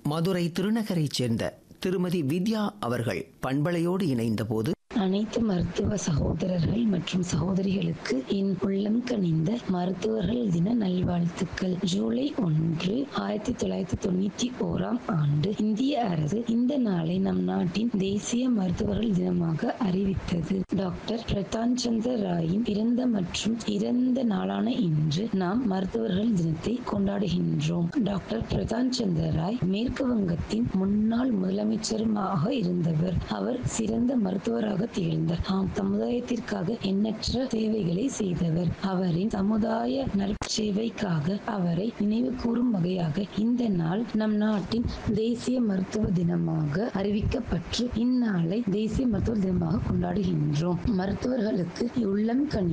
மதுரை திருநகரைச் சேர்ந்த திருமதி வித்யா அவர்கள் பண்பலையோடு இணைந்தபோது அனைத்து மருத்துவ சகோதரர்கள் மற்றும் சகோதரிகளுக்கு என் உள்ளம் கனிந்த மருத்துவர்கள் தின நல்வாழ்த்துக்கள் ஜூலை ஒன்று ஆயிரத்தி தொள்ளாயிரத்தி தொண்ணூத்தி ஓராம் ஆண்டு இந்திய அரசு இந்த நாளை நம் நாட்டின் தேசிய மருத்துவர்கள் தினமாக அறிவித்தது டாக்டர் பிரதான் சந்திர ராயின் பிறந்த மற்றும் இறந்த நாளான இன்று நாம் மருத்துவர்கள் தினத்தை கொண்டாடுகின்றோம் டாக்டர் பிரதான் சந்திர ராய் மேற்கு வங்கத்தின் முன்னாள் முதலமைச்சருமாக இருந்தவர் அவர் சிறந்த மருத்துவராக திகழ்ந்தார் ஆம் சமுதாயத்திற்காக எண்ணற்ற சேவைகளை செய்தவர் அவரின் சமுதாய நற்சேவைக்காக அவரை நினைவு கூறும் வகையாக இந்த நாள் நம் நாட்டின் தேசிய மருத்துவ தினமாக அறிவிக்கப்பட்டு இந்நாளை தேசிய மருத்துவ தினமாக கொண்டாடுகின்றோம் மருத்துவர்களுக்கு உள்ளம் கனி